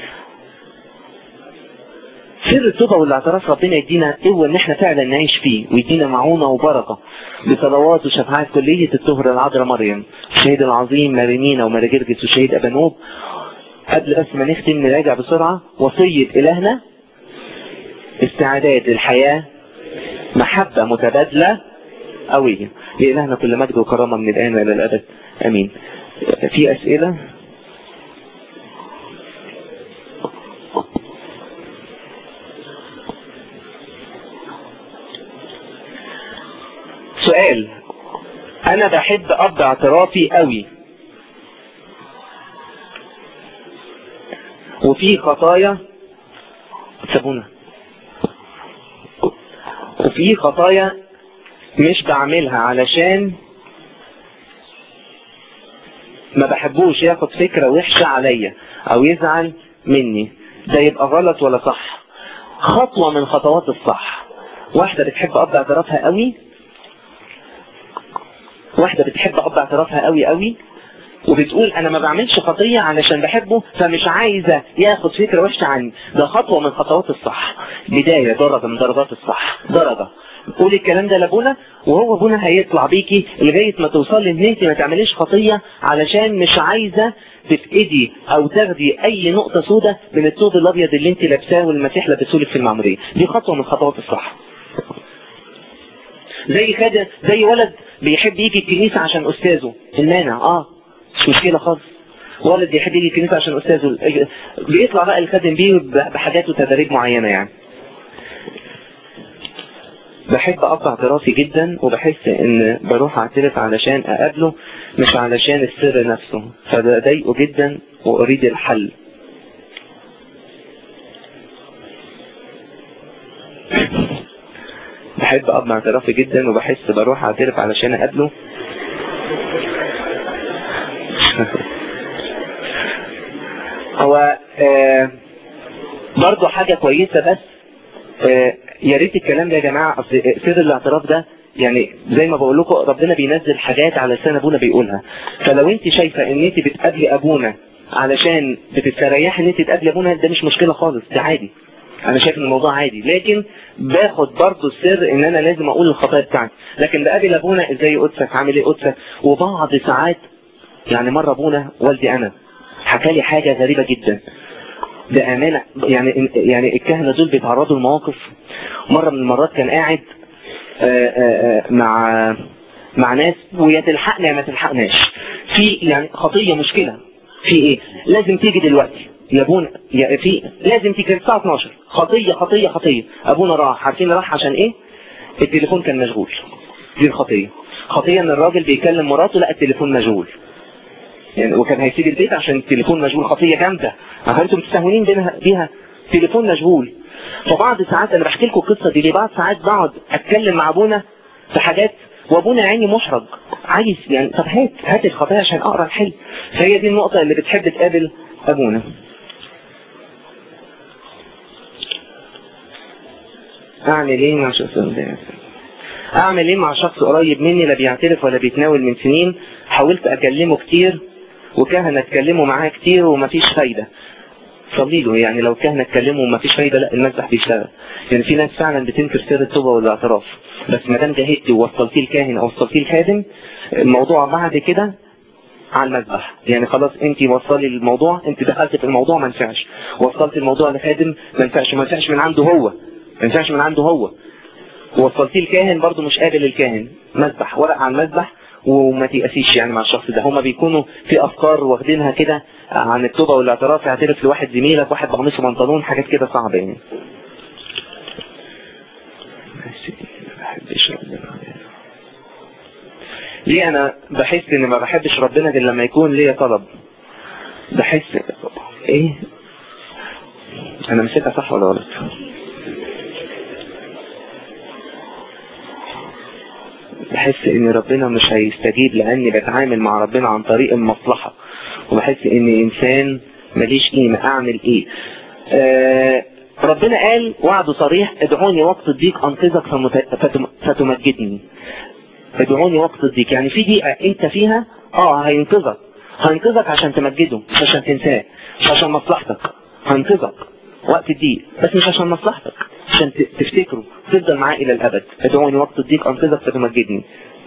B: سر التوبة والاعتراف ربنا يدينا قوة ان احنا فعلا نعيش فيه ويدينا معونة وبركة بصلوات وشفاعات كلية الطهر العذراء مريم الشهيد العظيم مارينينا ومراجرجس وشهيد ابانوب قبل بس ما نختم نراجع بسرعة وصية الهنا استعداد للحياة محبة متبادلة قوية لإلهنا كل مجد وكرامة من الآن وإلى الأبد أمين في اسئلة سؤال انا بحب اب اعترافي قوي وفي خطايا سابونا وفي خطايا مش بعملها علشان ما بحبوش ياخد فكرة وحشة عليا او يزعل مني ده يبقى غلط ولا صح خطوة من خطوات الصح واحدة بتحب اب اعترافها قوي واحدة بتحب اب اعترافها قوي قوي وبتقول انا ما بعملش خطية علشان بحبه فمش عايزة ياخد فكرة وحشة عني ده خطوة من خطوات الصح بداية درجة من درجات الصح درجة قولي الكلام ده لابونا وهو ابونا هيطلع بيكي لغاية ما توصلي ان انت ما تعمليش خطية علشان مش عايزة تفقدي او تاخدي اي نقطة سودة من الثوب الابيض اللي انت لابساه والمسيح لابسهولك في المعمودية دي خطوة من خطوات الصح زي كده زي ولد بيحب يجي الكنيسة عشان استاذه المانع اه مش مشكلة خالص ولد بيحب يجي الكنيسة عشان استاذه بيطلع بقى الخادم بيه بحاجات وتدريب معينة يعني بحب اقطع اعترافي جدا وبحس ان بروح اعترف علشان اقابله مش علشان السر نفسه فده ضايقه جدا واريد الحل بحب اقطع اعترافي جدا وبحس بروح اعترف علشان اقابله هو آه برضو حاجة كويسة بس آه يا ريت الكلام ده يا جماعة اصل سر الاعتراف ده يعني زي ما بقول لكم ربنا بينزل حاجات على لسان ابونا بيقولها فلو انت شايفة ان انت بتقابلي ابونا علشان بتستريحي ان انت تقابلي ابونا ده مش مشكلة خالص ده عادي انا شايف ان الموضوع عادي لكن باخد برضه السر ان انا لازم اقول الخطايا بتاعتي لكن بقابل ابونا ازاي قدسك عامل ايه قدسك وبعض ساعات يعني مرة ابونا والدي انا حكى لي حاجة غريبة جدا بأمانة يعني يعني الكهنة دول بيتعرضوا لمواقف مرة من المرات كان قاعد آآ آآ مع مع ناس ويا تلحقنا يا ما تلحقناش في يعني خطية مشكلة في ايه لازم تيجي دلوقتي يا ابونا يا في لازم تيجي الساعة 12 خطية خطية خطية ابونا راح عارفين راح عشان ايه التليفون كان مشغول دي الخطية خطية ان الراجل بيكلم مراته لا التليفون مشغول يعني وكان هيسيب البيت عشان التليفون مشغول خطية جامدة انتم مستهونين بينها بيها تليفون مشغول فبعض ساعات انا بحكي لكم القصة دي ليه بعض ساعات بقعد اتكلم مع ابونا في حاجات وابونا عيني محرج عايز يعني طب هات هات الخطايا عشان اقرا الحل فهي دي النقطة اللي بتحب تقابل ابونا اعمل ايه مع شخص اعمل ايه مع شخص قريب مني لا بيعترف ولا بيتناول من سنين حاولت اكلمه كتير وكهنة اتكلموا معاه كتير ومفيش فايدة صلي له يعني لو كهنة اتكلموا ومفيش فايدة لا المسح بيشتغل يعني في ناس فعلا بتنكر سر التوبة والاعتراف بس ما دام جاهدتي ووصلتيه الكاهن او وصلتيه الخادم الموضوع بعد كده على المذبح يعني خلاص انت وصلي الموضوع انت دخلت في الموضوع ما نفعش وصلت الموضوع لخادم ما نفعش ما نفعش من عنده هو ما نفعش من عنده هو وصلتيه الكاهن برضه مش قابل الكاهن مذبح ورق على المذبح وما تيأسيش يعني مع الشخص ده هما بيكونوا في افكار واخدينها كده عن التوبة والاعتراف يعترف لواحد زميلك واحد بقميص وبنطلون حاجات كده صعبة يعني ليه انا بحس ان ما بحبش ربنا غير لما يكون ليا طلب بحس ايه انا مسكها صح ولا غلط بحس ان ربنا مش هيستجيب لاني بتعامل مع ربنا عن طريق المصلحة وبحس اني انسان ماليش قيمة اعمل ايه آه ربنا قال وعده صريح ادعوني وقت الضيق انقذك فتم فتمجدني ادعوني وقت الضيق يعني في دقيقة انت فيها اه هينقذك هينقذك عشان تمجده مش عشان تنساه مش عشان مصلحتك هينقذك وقت الضيق بس مش عشان مصلحتك عشان تفتكره تفضل معاه الى الابد ادعوني وقت الضيق انقذك فتمجدني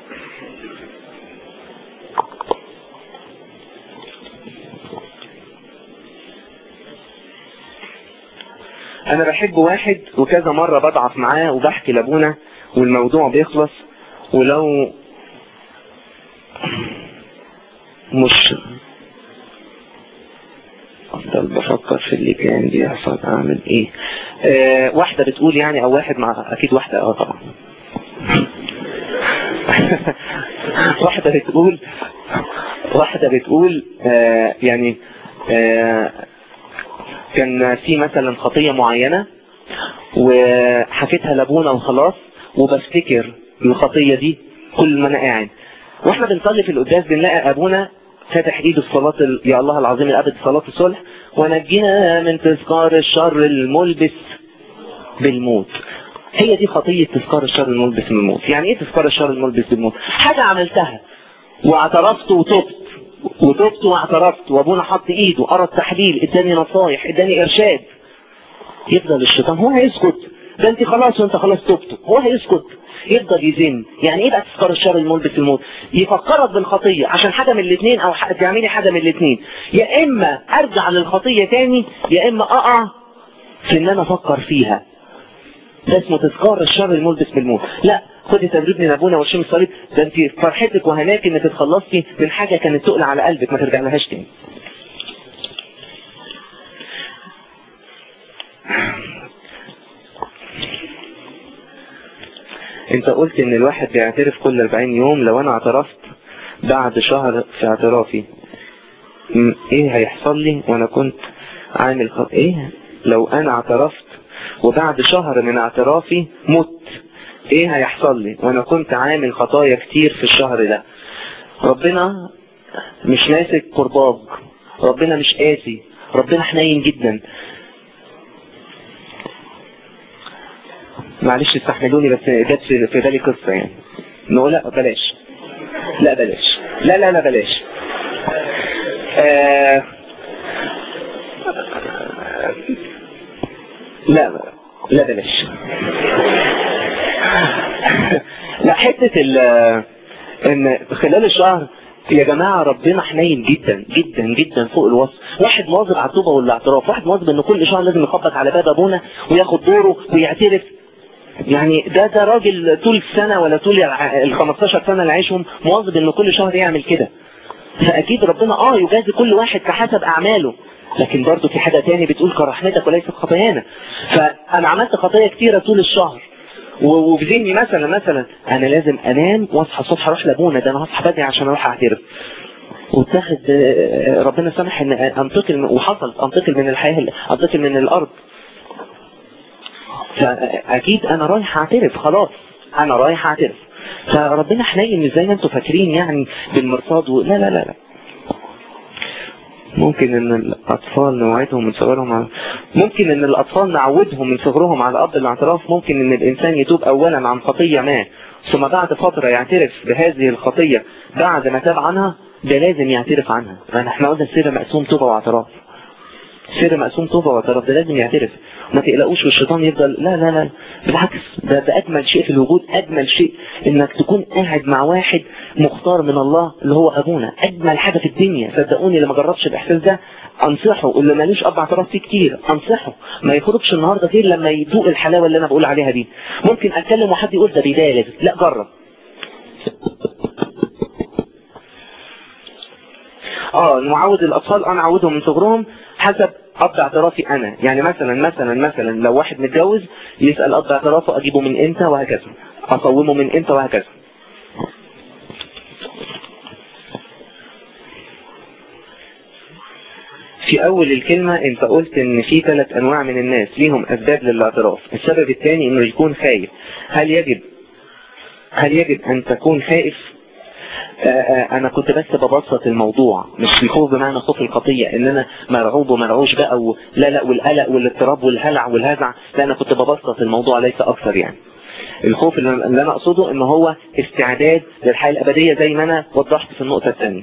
B: انا بحب واحد وكذا مرة بضعف معاه وبحكي لابونا والموضوع بيخلص ولو مش افضل بفكر في اللي كان بيحصل اعمل ايه آه واحدة بتقول يعني او واحد مع اكيد واحدة اه طبعا واحدة بتقول واحدة بتقول آه يعني آه كان في مثلا خطية معينة وحكيتها لابونا وخلاص وبفتكر الخطية دي كل ما انا قاعد واحنا بنصلي في القداس بنلاقي ابونا فاتح ايده في صلاة ال... يا الله العظيم الابد صلاة الصلح ونجينا من تذكار الشر الملبس بالموت هي دي خطية تذكار الشر الملبس بالموت يعني ايه تذكار الشر الملبس بالموت حاجة عملتها واعترفت وتبت وتبت واعترفت وابونا حط ايده قرا التحليل اداني نصايح اداني ارشاد يفضل الشيطان هو هيسكت ده انت خلاص وانت خلاص تبت هو هيسكت يفضل يزن يعني ايه بقى تذكار الشر الملبس الموت يفكرك بالخطية عشان حاجة من الاثنين او تعملي حاجة من الاثنين يا اما ارجع للخطية تاني يا اما اقع في ان انا افكر فيها ده اسمه تذكار الشر الملبس بالموت لا خدي تدريب من ابونا والشيم الصليب ده انت فرحتك وهناك انك تتخلصتي من حاجة كانت تقل على قلبك ما ترجع لهاش تاني انت قلت ان الواحد بيعترف كل 40 يوم لو انا اعترفت بعد شهر في اعترافي ايه هيحصل لي وانا كنت عامل خط ايه لو انا اعترفت وبعد شهر من اعترافي مت ايه هيحصل لي وانا كنت عامل خطايا كتير في الشهر ده ربنا مش ماسك قرباج ربنا مش قاسي ربنا حنين جدا معلش استحملوني بس جت في في بالي قصة يعني نقول لا بلاش لا بلاش لا لا لا بلاش آه لا لا بلاش لا حتة ال ان خلال الشهر يا جماعة ربنا حنين جدا جدا جدا فوق الوصف واحد مواظب على التوبة والاعتراف واحد مواظب ان كل شهر لازم يخبط على باب ابونا وياخد دوره ويعترف يعني ده ده راجل طول السنة ولا طول ال 15 سنة اللي عايشهم مواظب انه كل شهر يعمل كده فاكيد ربنا اه يجازي كل واحد كحسب اعماله لكن برضه في حاجة تاني بتقول كرحمتك وليست خطايانا فانا عملت خطايا كتيرة طول الشهر وفي ذهني مثلا مثلا انا لازم انام واصحى الصبح اروح لابونا ده انا هصحى بدري عشان اروح اعترف واتاخد ربنا سمح ان انتقل وحصل انتقل من الحياة انتقل من الارض فاكيد انا رايح اعترف خلاص انا رايح اعترف فربنا حنين مش زي ما انتم فاكرين يعني بالمرصاد و... لا لا لا لا ممكن ان الاطفال نوعدهم من صغرهم على... ممكن ان الاطفال نعودهم من صغرهم على اب الاعتراف ممكن ان الانسان يتوب اولا عن خطية ما ثم بعد فترة يعترف بهذه الخطية بعد ما تاب عنها ده لازم يعترف عنها يعني احنا قلنا السر مقسوم توبة واعتراف سر مقسوم توبة واعتراف ده لازم يعترف ما تقلقوش والشيطان يفضل لا لا لا بالعكس ده, ده أجمل شيء في الوجود أجمل شيء إنك تكون قاعد مع واحد مختار من الله اللي هو أبونا أجمل حاجة في الدنيا صدقوني اللي ما جربش الإحساس ده أنصحه واللي مالوش أب اعتراف فيه كتير أنصحه ما يخرجش النهاردة غير لما يدوق الحلاوة اللي أنا بقول عليها دي ممكن أتكلم وحد يقول ده بيبالغ لا جرب اه نعود الأطفال أنا أعودهم من صغرهم حسب أب اعترافي أنا يعني مثلا مثلا مثلا لو واحد متجوز يسأل أب اعترافه أجيبه من إمتى وهكذا أصومه من إمتى وهكذا في أول الكلمة أنت قلت إن في ثلاث أنواع من الناس ليهم أسباب للاعتراف السبب الثاني إنه يكون خايف هل يجب هل يجب أن تكون خائف انا كنت بس ببسط الموضوع مش الخوف بمعنى خوف الخطية ان انا مرعوب ومرعوش بقى و... لا لا والقلق والاضطراب والهلع والهزع لا انا كنت ببسط الموضوع ليس اكثر يعني الخوف اللي انا اقصده ان هو استعداد للحياة الابدية زي ما انا وضحت في النقطة الثانية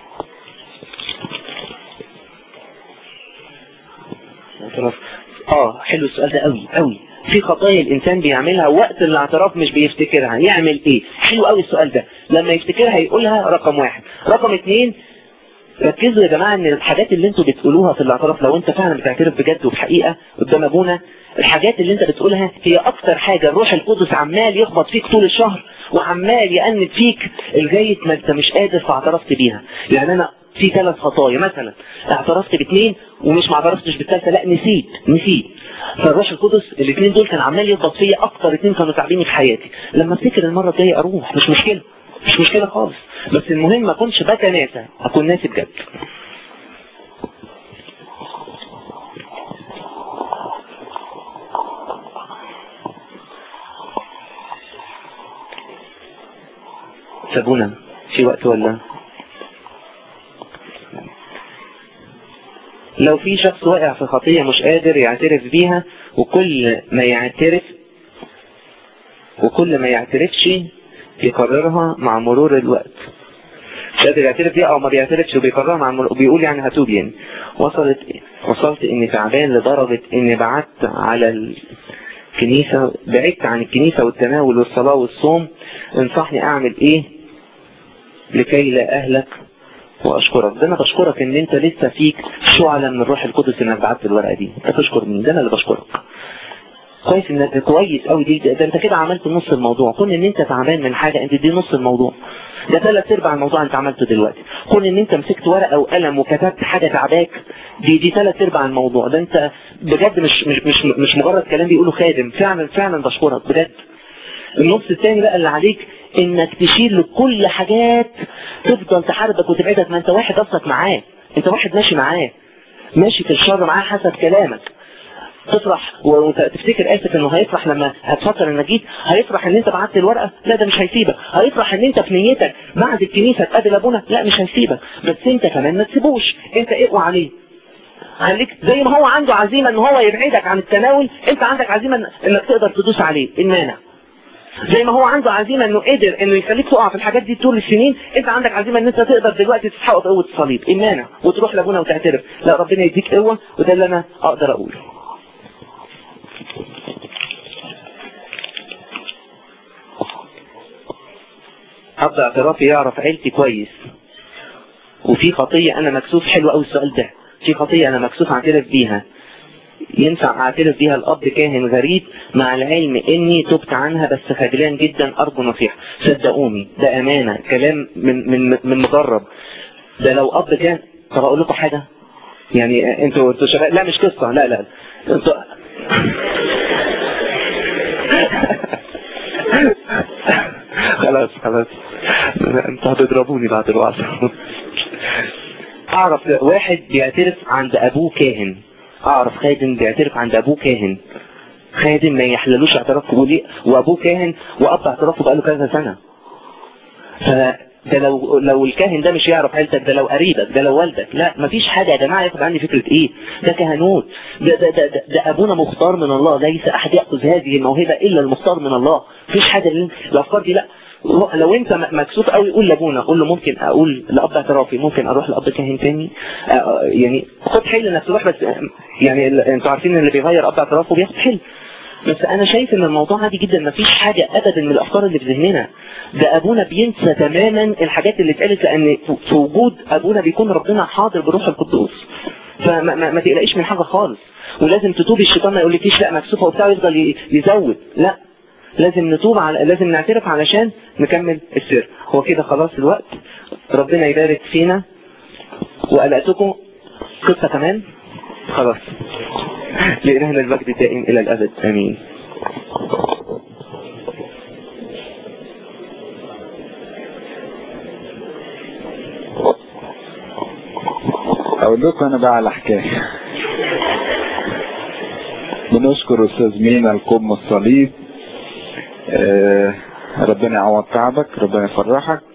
B: اه حلو السؤال ده قوي قوي في خطايا الانسان بيعملها وقت الاعتراف مش بيفتكرها يعمل ايه حلو قوي السؤال ده لما يفتكرها يقولها رقم واحد رقم اتنين ركزوا يا جماعة ان الحاجات اللي انتوا بتقولوها في الاعتراف لو انت فعلا بتعترف بجد وبحقيقة قدام ابونا الحاجات اللي انت بتقولها هي اكتر حاجة الروح القدس عمال يخبط فيك طول الشهر وعمال يأنب فيك لغاية ما انت مش قادر فاعترفت بيها يعني انا في ثلاث خطايا مثلا اعترفت باثنين ومش ما اعترفتش بالثالثه لا نسيت نسيت فالروح القدس الاثنين دول كان عمال يضغط فيا اكتر اثنين كانوا تعبيني في حياتي لما افتكر المره الجايه اروح مش مشكله مش مشكله خالص بس المهم ما اكونش بتناسى اكون ناسي بجد سابونا في وقت ولا لو في شخص واقع في خطية مش قادر يعترف بيها وكل ما يعترف وكل ما يعترفش يكررها مع مرور الوقت مش قادر يعترف بيها او ما بيعترفش وبيكررها مع مرور وبيقول يعني هتوب يعني وصلت وصلت اني تعبان لدرجة اني بعدت على الكنيسة بعدت عن الكنيسة والتناول والصلاة والصوم انصحني اعمل ايه لكي لا اهلك واشكرك ده انا بشكرك ان انت لسه فيك شعلة من الروح القدس انك بعت الورقة دي انت تشكر مين ده انا اللي بشكرك كويس انك كويس قوي دي ده انت كده عملت نص الموضوع كون ان انت تعبان من حاجة انت دي نص الموضوع ده ثلاث ارباع الموضوع انت عملته دلوقتي كون ان انت مسكت ورقة وقلم وكتبت حاجة تعباك دي دي ثلاث ارباع الموضوع ده انت بجد مش مش مش, مش مجرد كلام بيقوله خادم فعلا فعلا بشكرك بجد النص الثاني بقى اللي عليك انك تشيل لكل حاجات تفضل تحاربك وتبعدك ما انت واحد اصلك معاه انت واحد ماشي معاه ماشي في الشر معاه حسب كلامك تفرح وتفتكر اسف انه هيفرح لما هتفكر انك جيت هيفرح ان انت بعت الورقه لا ده مش هيسيبك هيفرح ان انت في نيتك بعد الكنيسه تقابل ابونا لا مش هيسيبك بس انت كمان ما تسيبوش انت اقوى عليه خليك زي ما هو عنده عزيمه ان هو يبعدك عن التناول انت عندك عزيمه انك تقدر تدوس عليه المانع زي ما هو عنده عزيمة انه قدر انه يخليك تقع في الحاجات دي طول السنين انت عندك عزيمة ان انت تقدر دلوقتي تتحقق قوة الصليب المانع وتروح لابونا وتعترف لا ربنا يديك قوة وده اللي انا اقدر اقوله اب اعترافي يعرف عيلتي كويس وفي خطية انا مكسوف حلو قوي السؤال ده في خطية انا مكسوف اعترف بيها ينفع اعترف بيها الاب كاهن غريب مع العلم اني تبت عنها بس خجلان جدا ارجو نصيحة صدقوني ده امانة كلام من من من مجرب ده لو اب كان طب اقول لكم حاجة يعني انتوا انتوا شباب لا مش قصة لا لا انتوا خلاص خلاص انتوا هتضربوني بعد الوعظ اعرف واحد بيعترف عند ابوه كاهن اعرف خادم بيعترف عند ابوه كاهن خادم ما يحللوش اعترافه وليه وابوه كاهن واب اعترافه بقاله كذا سنة فده لو لو الكاهن ده مش يعرف عيلتك ده لو قريبك ده لو والدك لا مفيش حاجة يا جماعة ياخد عني فكرة ايه ده كهنوت ده, ده, ده, ده, ده ابونا مختار من الله ليس احد يأخذ هذه الموهبة الا المختار من الله مفيش حاجة الافكار دي لا لو انت مكسوف قوي قول لابونا قول له ممكن اقول لاب اعترافي ممكن اروح لاب كاهن تاني يعني خد حل انك تروح بس يعني انتوا عارفين اللي بيغير اب اعترافه بياخد حل بس انا شايف ان الموضوع عادي جدا مفيش حاجة ابدا من الافكار اللي في ذهننا ده ابونا بينسى تماما الحاجات اللي اتقالت لان في وجود ابونا بيكون ربنا حاضر بروح القدوس فما ما, ما تقلقيش من حاجة خالص ولازم تتوبي الشيطان ما يقولكيش لا مكسوفه وبتاع يفضل يزود لا لازم نتوب على لازم نعترف علشان نكمل السر هو كده خلاص الوقت ربنا يبارك فينا وقلقتكم قصة كمان خلاص لإلهنا المجد الدائم إلى الأبد آمين
A: اقول لكم انا بقى على حكايه بنشكر استاذ مينا القم الصليب آه ربنا يعوض تعبك ربنا يفرحك